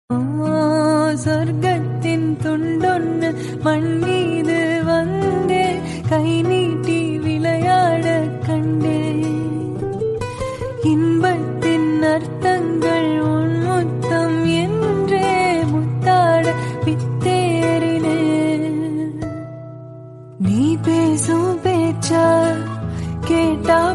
சொர்க்கத்தின் துண்டொன்னு மண் மீது வந்தே கை நீட்டி விளையாட கண்டே இன்பத்தின் அர்த்தங்கள் உன் முத்தம் என்றே முத்தாட பித்தேறினே நீ பேசும் பேச்சா கேட்டா